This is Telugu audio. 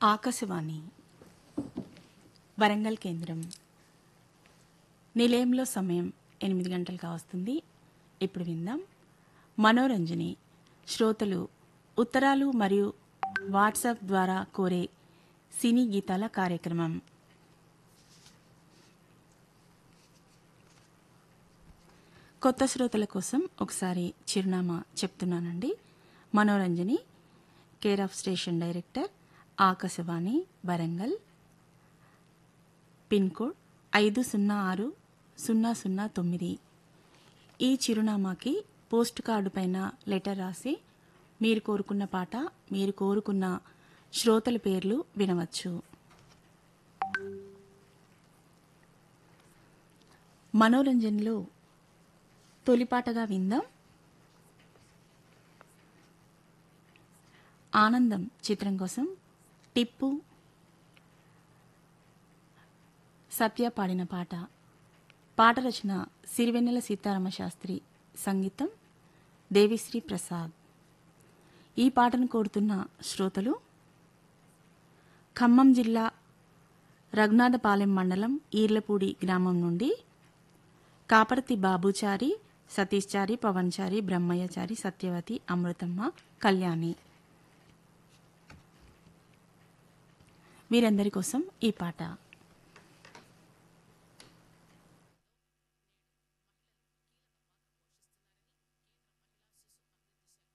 ఆకాశవాణి వరంగల్ కేంద్రం నిలయంలో సమయం ఎనిమిది గంటలు కావస్తుంది ఇప్పుడు విందాం మనోరంజని శ్రోతలు ఉత్తరాలు మరియు వాట్సాప్ ద్వారా కోరే సినీ గీతాల కార్యక్రమం కొత్త శ్రోతల కోసం ఒకసారి చిరునామా చెప్తున్నానండి Manoranjani care of station director Akashvani Warangal pin code ఐదు సున్నా ఆరు సున్నా సున్నా తొమ్మిది ఈ చిరునామాకి పోస్ట్ కార్డు పైన లెటర్ రాసి మీరు కోరుకున్న పాట మీరు కోరుకున్న శ్రోతల పేర్లు వినవచ్చు మనోరంజన్లో తొలిపాటగా విందాం ఆనందం చిత్రం కోసం టిప్పు సత్య పాడిన పాట పాట రచన సిరివెన్నెల సీతారామ శాస్త్రి సంగీతం దేవిశ్రీ ప్రసాద్ ఈ పాటను కోరుతున్న శ్రోతలు ఖమ్మం జిల్లా రఘునాథపాలెం మండలం ఈర్లపూడి గ్రామం నుండి కాపరతి బాబుచారి సతీష్చారి పవన్చారి బ్రహ్మయ్యచారి సత్యవతి అమృతమ్మ కళ్యాణి వీరందరి కోసం ఈ పాట